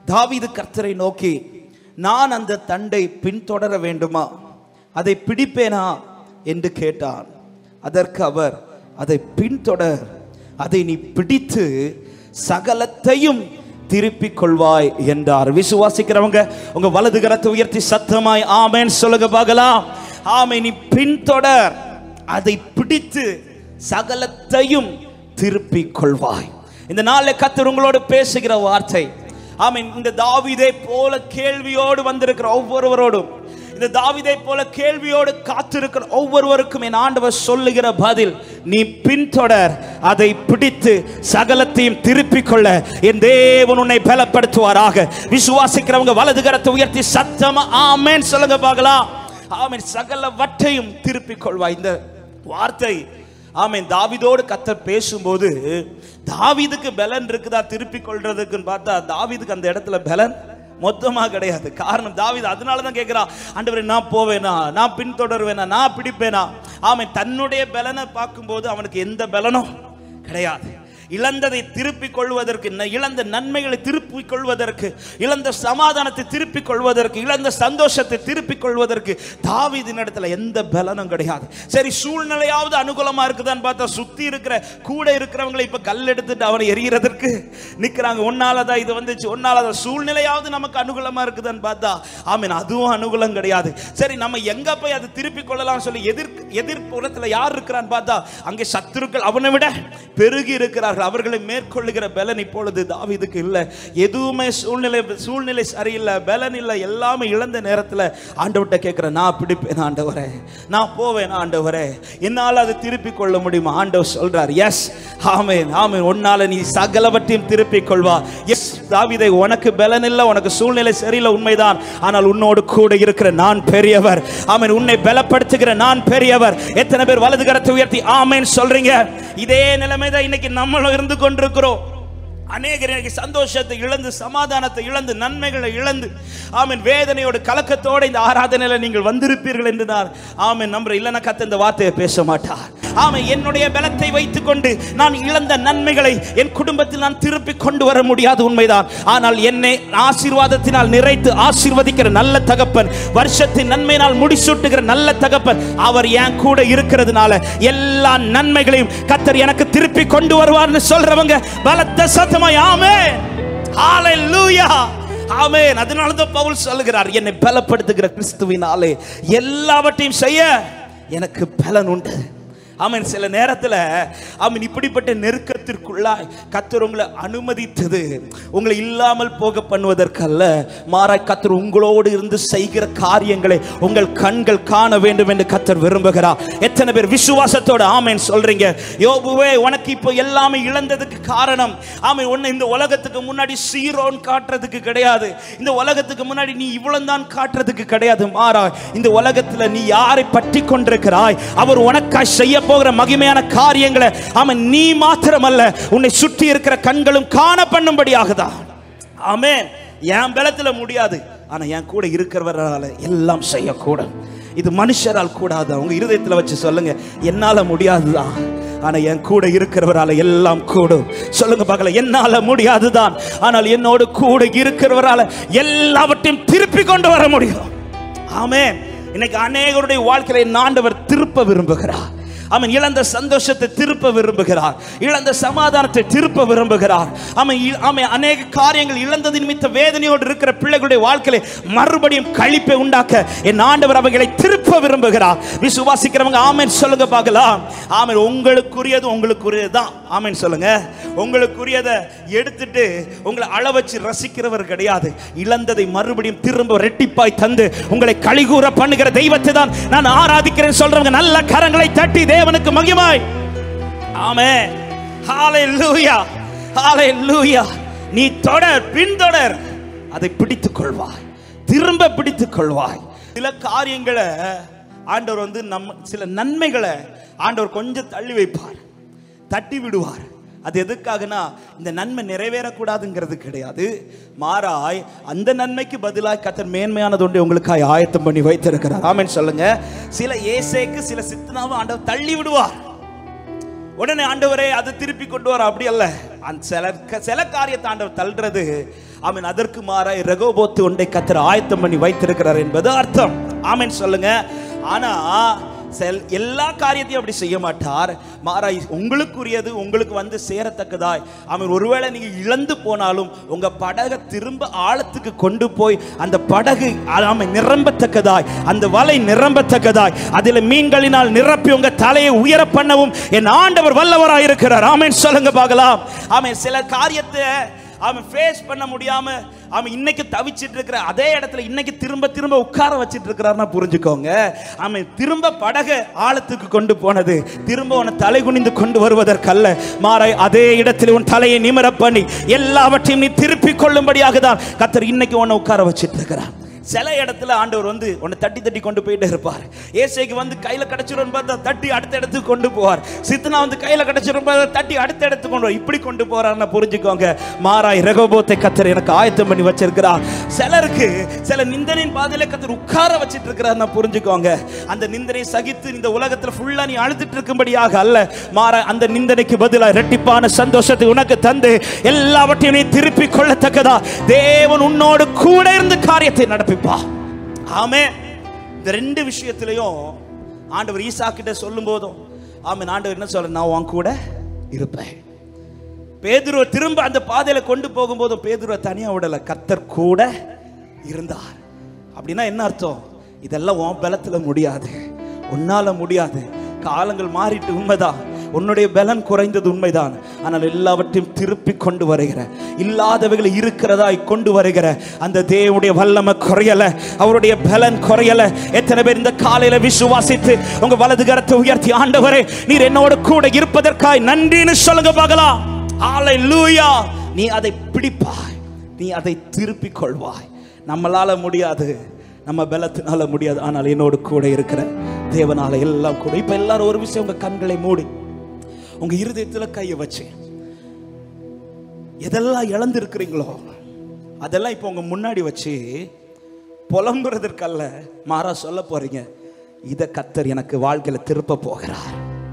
தாவீது கர்த்தரை நோக்கி நான் அந்த தண்டை பின்தொடர வேண்டுமா அதை பிடிப்பேனா என்று கேட்டான் அதற்கு அவர் அதை பின்தொடர் அதை நீ பிடித்து சகலத்தையும் திருப்பிக் கொள்வாய் என்றார் விசுவாசிக்கிறவங்க உங்க வலது கரத்தை உயர்த்தி சத்தமாய் ஆமென் சொல்லுங்க பார்க்கலாம் ஆமை நீ பின்தொடர் அதை பிடித்து சகலத்தையும் திருப்பிக் கொள்வாய் இந்த நாளில் கத்தர் உங்களோடு பேசுகிற வார்த்தை ஆமென் இந்த தாவீதை போல கேள்வியோடு வந்திருக்கிற ஒவ்வொருவரோடும் இந்த தாவீதை போல கேள்வியோடு காத்திருக்கிற ஒவ்வொருவருக்கும் என் ஆண்டவர் சொல்லுகிற பதில் நீ பின்தொடர் அதை பிடித்து சகலத்தையும் திருப்பிக் கொள்ள என் தேவன் உன்னை பலப்படுத்துவாராக விசுவாசிக்கிறவங்க வலது கரத்தை உயர்த்தி சத்தமா ஆமென் சொல்லுங்க பார்க்கலாம் ஆமென் சகலவற்றையும் திருப்பிக் கொள்வாய் இந்த வார்த்தை ஆமென் தாவீதோடு கத்தர் பேசும்போது தாவீதுக்கு பலன் இருக்குதா திருப்பிக் கொள்றதுக்குன்னு பார்த்தா தாவீதுக்கு அந்த இடத்துல பலன் மொத்தமா கிடையாது காரணம் தாவீது அதனால தான் கேட்கிறான் ஆண்டவரே நான் போவேனா நான் பின்தொடருவேனா நான் பிடிப்பேனா ஆமென் தன்னுடைய பலனை பார்க்கும்போது அவனுக்கு எந்த பலனும் கிடையாது இழந்ததை திருப்பிக் கொள்வதற்கு ந- இழந்த நன்மைகளை திருப்பிக் கொள்வதற்கு இழந்த சமாதானத்தை திருப்பிக் கொள்வதற்கு இழந்த சந்தோஷத்தை திருப்பிக் கொள்வதற்கு தாவீதின் இடத்துல எந்த பலனும் கிடையாது சரி சூழ்நிலையாவது அனுகூலமா இருக்குதான்னு பார்த்தா சுத்தி இருக்கிற கூட இருக்கிறவங்களை இப்ப கல் எடுத்துட்டு அவனை எரியறதற்கு நிக்கிறாங்க ஒன்னாலதான் இது வந்துச்சு ஒன்னாலதான் சூழ்நிலையாவது நமக்கு அனுகூலமா இருக்குதான்னு பார்த்தா ஆமீன் அதுவும் அனுகூலம் கிடையாது சரி நம்ம எங்க போய் அதை திருப்பிக் கொள்ளலாம் சொல்லி எதிர் எதிர்ப்புறத்துல யார் இருக்கிறான்னு பார்த்தா அங்கே சத்துருக்கள் அவனை விட பெருகி இருக்கிறார்கள் அவர்களை மேற்கொள்ளுகிற பலன் இப்பொழுது தாவீதுக்கு இல்லை எதுவுமே சூழ்நிலை சூழ்நிலை சரியில்லை பலன் இல்லை எல்லாமே இழந்த நேரத்தில் ஆண்டவர்கிட்ட கேட்குறேன் நான் பிடிப்பேன் ஆண்டவரே நான் போவேன் ஆண்டவரே என்னால் அதை திருப்பிக் கொள்ள முடியுமா ஆண்டவர் சொல்றார் எஸ் ஆமேன் ஆமேன் உன்னால நீ சகலவற்றையும் திருப்பிக் கொள்வா எஸ் தாவீதை உனக்கு பலன் இல்லை உனக்கு சூழ்நிலை சரியில்லை உண்மைதான் ஆனால் உன்னோடு கூட இருக்கிற நான் பெரியவர் ஆமேன் உன்னை பலப்படுத்துகிற நான் பெரியவர் எத்தனை பேர் வலது கரத்தை உயர்த்தி ஆமேன் சொல்றீங்க இதே நிலைமை தான் இன்னைக்கு நம்மளும் இருந்து கொண்டிருக்கிறோம் அநேகர் இன்னைக்கு சந்தோஷத்தை இழந்து சமாதானத்தை இழந்து நன்மைகளை இழந்து ஆமென் வேதனையோடு கலக்கத்தோடு இந்த ஆராதனையில நீங்கள் வந்திருப்பீர்கள் என்று நான் ஆமென் நம்புற இல்லைன்னா கத்த இந்த வார்த்தையை பேச மாட்டார் ஆமென் என்னுடைய பலத்தை வைத்துக்கொண்டு நான் இழந்த நன்மைகளை என் குடும்பத்தில் நான் திருப்பி கொண்டு வர முடியாது உண்மைதான் ஆனால் என்னை ஆசீர்வாதத்தினால் நிறைத்து ஆசீர்வதிக்கிற நல்ல தகப்பன் வருஷத்தின் நன்மையினால் முடிசூட்டுகிற நல்ல தகப்பன் அவர் என் கூட இருக்கிறதுனால எல்லா நன்மைகளையும் கத்தர் எனக்கு திருப்பி கொண்டு வருவார்னு சொல்றவங்க பலத்த சத்தமாய் ஆமென் ஹalleluya ஆமென் அதனால தான் பவுல் சொல்லுகிறார் என்னை பலப்படுத்துகிற கிறிஸ்துவினாலே எல்லாவற்றையும் செய்ய எனக்கு பலன் உண்டு ஆமென் சில நேரத்தில் ஆமென் இப்படிப்பட்ட நெருக்கத்திற்குள்ளாய் கத்தர் உங்களை அனுமதித்தது உங்களை இல்லாமல் போக பண்ணுவதற்கல்ல மாறாய் கத்தர் உங்களோடு இருந்து செய்கிற காரியங்களை உங்கள் கண்கள் காண வேண்டும் என்று கத்தர் விரும்புகிறார் எத்தனை பேர் விசுவாசத்தோட ஆமென் சொல்றீங்க யோபுவே உனக்கு இப்போ எல்லாமே இழந்ததுக்கு காரணம் ஆமென் உன்னை இந்த உலகத்துக்கு முன்னாடி சீரோன் காட்டுறதுக்கு கிடையாது இந்த உலகத்துக்கு முன்னாடி நீ இவ்வளவு தான் காட்டுறதுக்கு கிடையாது மாறா இந்த உலகத்துல நீ யாரை பற்றி கொண்டிருக்கிறாய் அவர் உனக்காய் செய்ய போகிற மகிமையான காரியங்களை அவன் நீ மாத்திரமல்ல உன்னை சுற்றி இருக்கிற கண்களும் காண பண்ணும்படியாகதான் ஆமென் என் பலத்துல முடியாது ஆனா என் கூட இருக்கிறவரால எல்லாம் செய்யக்கூடும் இது மனுஷரால் கூடாது உங்க இருதயத்துல வச்சு சொல்லுங்க என்னால முடியாதுதான் ஆனா என் கூட இருக்கிறவரால எல்லாம் கூடும் சொல்லுங்க பார்க்கல என்னால முடியாதுதான் ஆனால் என்னோடு கூட இருக்கிறவரால எல்லாவற்றையும் திருப்பி கொண்டு வர முடியும் ஆமென் இன்னைக்கு அநேகருடைய வாழ்க்கையை என் ஆண்டவர் திருப்ப விரும்புகிறார் அவன் இழந்த சந்தோஷத்தை திருப்ப விரும்புகிறார் இழந்த சமாதானத்தை திருப்ப விரும்புகிறார் அவன் இ- அவன் அநேக காரியங்கள் இழந்தது நிமித்த வேதனையோடு இருக்கிற பிள்ளைகளுடைய வாழ்க்கையில மறுபடியும் கழிப்பை உண்டாக்க என் ஆண்டவர் அவைகளை திருப்ப விரும்புகிறார் விசுவாசிக்கிறவங்க ஆமென் சொல்லுங்க பார்க்கலாம் ஆமென் உங்களுக்குரியது உங்களுக்குரியது தான் ஆமென் சொல்லுங்க உங்களுக்குரியதை எடுத்துட்டு உங்களை அள வச்சு ரசிக்கிறவர் கிடையாது இழந்ததை மறுபடியும் திரும்ப ரெட்டிப்பாய் தந்து உங்களை கழிகூற பண்ணுகிற தெய்வத்தை தான் நான் ஆராதிக்கிறேன் சொல்றவங்க நல்ல கரங்களை தட்டி தேவனுக்கு மகிமாய் ஆமே ஹalleluya ஹalleluya நீ தொடர் பின்தொடர் அதை பிடித்துக் கொள்வாய் திரும்ப பிடித்துக் கொள்வாய் சில காரியங்களை ஆண்டவர் வந்து நம்ம சில நன்மைகளை ஆண்டவர் கொஞ்சம் தள்ளி வைப்பார் தட்டி விடுவார் அது எதுக்காகனா இந்த நன்மை நிறைவேறக்கூடாதுங்கிறது கிடையாது மாறாய் அந்த நன்மைக்கு பதிலாக கத்தர் மேன்மையானது ஒன்றை உங்களுக்காய் ஆயத்தம் பண்ணி வைத்திருக்கிறார் ஆமென் சொல்லுங்க சில ஏசேக்கு சில சித்தனாவும் ஆண்டவர் தள்ளி விடுவார் உடனே ஆண்டவரே அதை திருப்பி கொண்டு வர அப்படி அல்ல அந்த சில சில காரியத்தை ஆண்டவர் தள்ளுறது ஆமென் அதற்கு மாறாய் ரெகோபோத்து ஒன்றை கத்தர் ஆயத்தம் பண்ணி வைத்திருக்கிறார் என்பது அர்த்தம் ஆமென் சொல்லுங்க ஆனா செல் எல்லா காரியத்தையும் அப்படி செய்ய மாட்டார் மாறாய் உங்களுக்குரியது உங்களுக்கு வந்து சேரத்தக்கதாய் அவன் ஒருவேளை நீங்க இழந்து போனாலும் உங்க படகை திரும்ப ஆழத்துக்கு கொண்டு போய் அந்த படகு ஆமென் நிரம்பத்தக்கதாய் அந்த வலை நிரம்பத்தக்கதாய் அதில் மீன்களினால் நிரப்பி உங்க தலையை உயர பண்ணவும் என் ஆண்டவர் வல்லவராய் இருக்கிறார் ஆமென் சொல்லுங்க பார்க்கலாம் ஆமென் சில காரியத்தை அவன் ஃபேஸ் பண்ண முடியாம அவன் இன்னைக்கு தவிச்சிட்டு இருக்கிற அதே இடத்துல இன்னைக்கு திரும்ப திரும்ப உட்கார வச்சிட்டு இருக்கிறாருன்னா புரிஞ்சுக்கோங்க அவன் திரும்ப படக ஆழத்துக்கு கொண்டு போனது திரும்ப உன்னை தலை குனிந்து கொண்டு வருவதற்கல்ல மாறாய் அதே இடத்தில் உன் தலையை நிமிர பண்ணி எல்லாவற்றையும் நீ திருப்பி கொள்ளும்படியாக தான் கத்தர் இன்னைக்கு உன்னை உட்கார வச்சிட்டு இருக்கிறார் சில இடத்துல ஆண்டவர் வந்து உன்னை தட்டி தட்டி கொண்டு போயிட்டே இருப்பார் ஏசைக்கு வந்து கையில கிடைச்சிரும் பார்த்தா தட்டி அடுத்த இடத்துக்கு கொண்டு போவார் சித்தனா வந்து கையில கிடைச்சிரும் பார்த்தா தட்டி அடுத்த இடத்துக்கு கொண்டு போவார். இப்படி கொண்டு போறாருன்னு புரிஞ்சுக்கோங்க மாறாய் ரகோபோத்தை கத்தர் எனக்கு ஆயத்தம் பண்ணி வச்சிருக்கிறார் சிலருக்கு சில நிந்தனின் பாதையில கத்தர் உட்கார வச்சிட்டு இருக்கிறாருன்னு புரிஞ்சுக்கோங்க அந்த நிந்தனை சகித்து இந்த உலகத்துல ஃபுல்லா நீ அழுதுட்டு இருக்கும்படியாக அல்ல மாற அந்த நிந்தனைக்கு பதிலாக இரட்டிப்பான சந்தோஷத்தை உனக்கு தந்து எல்லாவற்றையும் நீ திருப்பி கொள்ளத்தக்கதா தேவன் உன்னோடு கூட இருந்து காரியத்தை நடப்பிப்பா ஆமே இந்த ரெண்டு விஷயத்திலையும் ஆண்டவர் ஈசா கிட்ட சொல்லும் போதும் ஆமென் ஆண்டவர் என்ன சொல்ற நான் உன் கூட இருப்பேன் பேதுருவை திரும்ப அந்த பாதையில கொண்டு போகும்போதும் பேதுருவை தனியா விடல கத்தர் கூட இருந்தார் அப்படின்னா என்ன அர்த்தம் இதெல்லாம் உன் பலத்துல முடியாது உன்னால முடியாது காலங்கள் மாறிட்டு உண்மைதான் உன்னுடைய பலன் குறைந்தது உண்மைதான் ஆனால் எல்லாவற்றையும் திருப்பி கொண்டு வருகிற இல்லாதவைகளை இருக்கிறதாய் கொண்டு வருகிற அந்த தேவனுடைய வல்லமை குறையல அவருடைய பலன் குறையல எத்தனை பேர் இந்த காலையில விசுவாசித்து உங்க வலது கரத்தை உயர்த்தி ஆண்டவரே நீர் என்னோட கூட இருப்பதற்காய் நன்றின்னு சொல்லுங்க பார்க்கலாம் ஹalleluya நீ அதை பிடிப்பாய் நீ அதை திருப்பிக் கொள்வாய் நம்மளால முடியாது நம்ம பலத்தினால முடியாது ஆனால் என்னோடு கூட இருக்கிற தேவனால எல்லாம் கூட இப்ப எல்லாரும் ஒரு விஷயம் உங்க கண்களை மூடி உங்க இருதயத்துல கையை வச்சு எதெல்லாம் இழந்திருக்கிறீங்களோ அதெல்லாம் இப்போ உங்க முன்னாடி வச்சு புலம்புறதற்கல்ல மாறா சொல்ல போறீங்க இத கத்தர் எனக்கு வாழ்க்கையில திருப்ப போகிறார்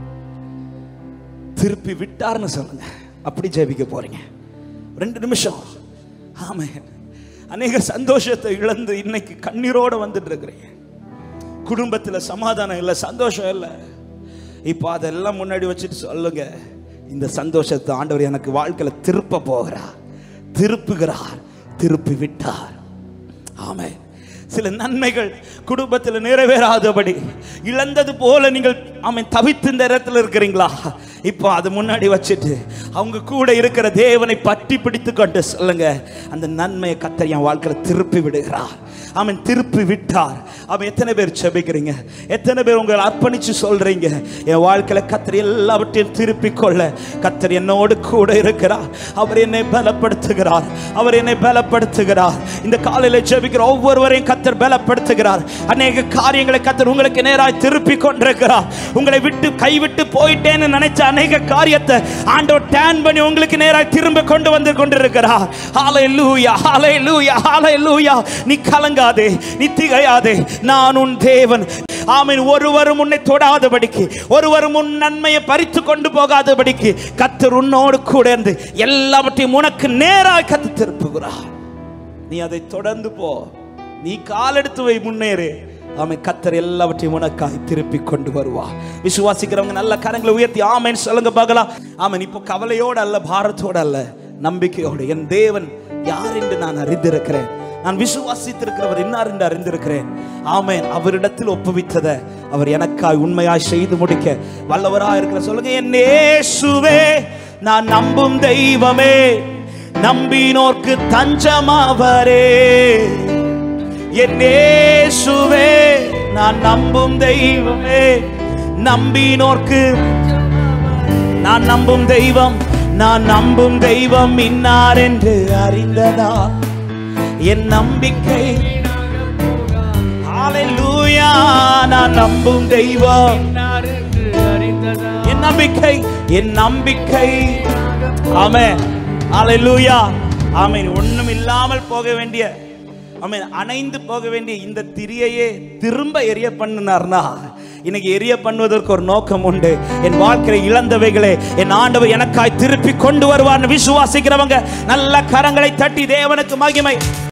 திருப்பி விட்டார்னு சொல்லுங்க அப்படி ஜெபிக்க போறீங்க ரெண்டு நிமிஷம் ஆமே அநேக சந்தோஷத்தை இழந்து இன்னைக்கு கண்ணீரோட வந்துட்டு இருக்கிறீங்க குடும்பத்துல சமாதானம் இல்லை சந்தோஷம் இல்லை இப்போ அதெல்லாம் முன்னாடி வச்சுட்டு சொல்லுங்க இந்த சந்தோஷத்தை ஆண்டவர் எனக்கு வாழ்க்கையில திருப்ப போகிறார் திருப்புகிறார் திருப்பி விட்டார் ஆமென் சில நன்மைகள் குடும்பத்தில் நிறைவேறாதபடி இழந்தது போல நீங்கள் அவன் தவித்து இந்த இடத்துல இருக்கிறீங்களா இப்போ அது முன்னாடி வச்சுட்டு அவங்க கூட இருக்கிற தேவனை பற்றி பிடித்து கொண்டு சொல்லுங்க அந்த நன்மையை கத்தர் என் வாழ்க்கையில் திருப்பி விடுகிறார் அவன் திருப்பி விட்டார் அவன் எத்தனை பேர் செபிக்கிறீங்க எத்தனை பேர் உங்களை அர்ப்பணிச்சு சொல்றீங்க என் வாழ்க்கையில கத்தர் எல்லாவற்றையும் திருப்பி கொள்ள கத்தர் என்னோடு கூட இருக்கிறார் அவர் என்னை பலப்படுத்துகிறார் அவர் என்னை பலப்படுத்துகிறார் இந்த காலையில ஜெபிக்கிற ஒவ்வொருவரையும் கத்தர் பலப்படுத்துகிறார் அநேக காரியங்களை கத்தர் உங்களுக்கு நேராய் திருப்பி கொண்டிருக்கிறார் உங்களை விட்டு கைவிட்டு போயிட்டேன்னு நினைச்ச அநேக காரியத்தை ஆண்டவர் டேன் பண்ணி உங்களுக்கு நேராய் திரும்ப கொண்டு வந்து கொண்டிருக்கிறார் ஹalleluya ஹalleluya ஹalleluya நீ கலங்காதே நீ திகையாதே நான் உன் தேவன் ஆமென் ஒருவரும் உன்னை தொடாதபடிக்கு ஒருவரும் உன் நன்மையை பறித்து கொண்டு போகாதபடிக்கு கத்தர் உன்னோடு கூட இருந்து எல்லாவற்றையும் உனக்கு நேராய் கத்து திருப்புகிறார் நீ அதை தொடர்ந்து போ நீ காலெடுத்து வை முன்னேறு அவன் கத்தர் எல்லாவற்றையும் உனக்காய் திருப்பி கொண்டு வருவா விசுவாசிக்கிறவங்க நல்ல கரங்களை உயர்த்தி ஆமென் சொல்லுங்க பார்க்கலாம் ஆமென் இப்போ கவலையோடு அல்ல பாரத்தோடு அல்ல நம்பிக்கையோடு என் தேவன் யார் என்று நான் அறிந்திருக்கிறேன் நான் விசுவாசித்திருக்கிறவர் இன்னார் என்று அறிந்திருக்கிறேன் ஆமென் அவரிடத்தில் ஒப்புவித்ததை அவர் எனக்காய் உண்மையாய் செய்து முடிக்க வல்லவராய் இருக்கிற சொல்லுங்க என் இயேசுவே நான் நம்பும் தெய்வமே நம்பினோர்க்கு தஞ்சமாவரே என் இயேசுவே நான் நம்பும் தெய்வமே நம்பினோர்க்கு நான் நம்பும் தெய்வம் நான் நம்பும் தெய்வம் இன்னார் என்று அறிந்ததா என் நம்பிக்கை ஹalleluya நான் நம்பும் தெய்வம் என் நம்பிக்கை என் நம்பிக்கை ஆமென் ஹalleluya ஆமென் ஒண்ணும் இல்லாமல் போக வேண்டிய ஆமென் அணைந்து போக வேண்டிய இந்த திரியையே திரும்ப எரிய பண்ணினார்னா இன்னைக்கு எரிய பண்ணுவதற்கு ஒரு நோக்கம் உண்டு என் வாழ்க்கையில இழந்தவைகளை என் ஆண்டவர் எனக்காய் திருப்பி கொண்டு வருவார்னு விசுவாசிக்கிறவங்க நல்ல கரங்களை தட்டி தேவனுக்கு மகிமை